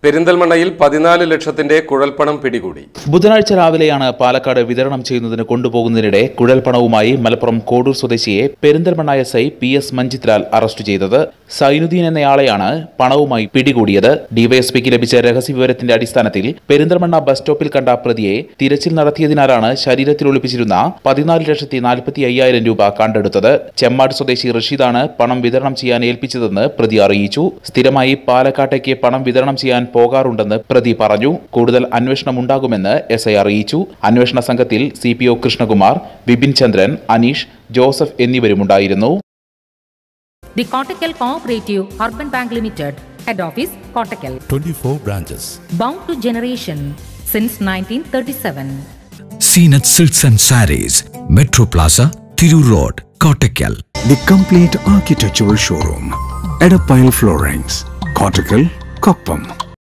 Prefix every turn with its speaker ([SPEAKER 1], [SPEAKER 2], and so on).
[SPEAKER 1] പെരിന്തൽമണ്ണയിൽ പതിനാല് ലക്ഷത്തിന്റെ കുഴൽപ്പണം പിടികൂടി
[SPEAKER 2] ബുധനാഴ്ച രാവിലെയാണ് പാലക്കാട് വിതരണം ചെയ്യുന്നതിന് കൊണ്ടുപോകുന്നതിനിടെ കുഴൽപ്പണവുമായി മലപ്പുറം കോഡൂർ സ്വദേശിയെ Perinthalmanna S I P S Manjith Lal arrest ചെയ്തത് സൈനുദ്ദീൻ എന്നയാളെയാണ് പണവുമായി പിടികൂടിയത് ഡിവൈഎസ്പിക്ക് ലഭിച്ച രഹസ്യ വിവരത്തിന്റെ അടിസ്ഥാനത്തിൽ പെരിന്തൽമണ്ണ ബസ് സ്റ്റോപ്പിൽ കണ്ട പ്രതിയെ തിരച്ചിൽ നടത്തിയതിനാലാണ് ശരീരത്തിൽ ഒളിപ്പിച്ചിരുന്ന പതിനാല് ലക്ഷത്തി നാൽപ്പത്തി അയ്യായിരം രൂപ കണ്ടെടുത്തത് ചെമ്മാട് സ്വദേശി റഷീദാണ് പണം വിതരണം ചെയ്യാൻ ഏൽപ്പിച്ചതെന്ന് പ്രതി അറിയിച്ചു സ്ഥിരമായി പാലക്കാട്ടേക്ക് പണം വിതരണം ചെയ്യാൻ പോകാറുണ്ടെന്ന് പ്രതി പറഞ്ഞു കൂടുതൽ അന്വേഷണം ഉണ്ടാകുമെന്ന് എസ് ഐ അറിയിച്ചു അന്വേഷണ സംഘത്തിൽ C P O Krishnakumar Bipin Chandran Aneesh Joseph എന്നിവരുമുണ്ടായിരുന്നു
[SPEAKER 3] The Kottakkal Cooperative Urban Bank Limited, Head Office, Kottakkal.
[SPEAKER 4] 24 branches.
[SPEAKER 3] Bound to generation since 1937.
[SPEAKER 5] Seenat Silks and Saris, Metro Plaza, Thiru Road, Kottakkal.
[SPEAKER 6] The complete architectural showroom. Edapile Floorings. Cortical, Koppam.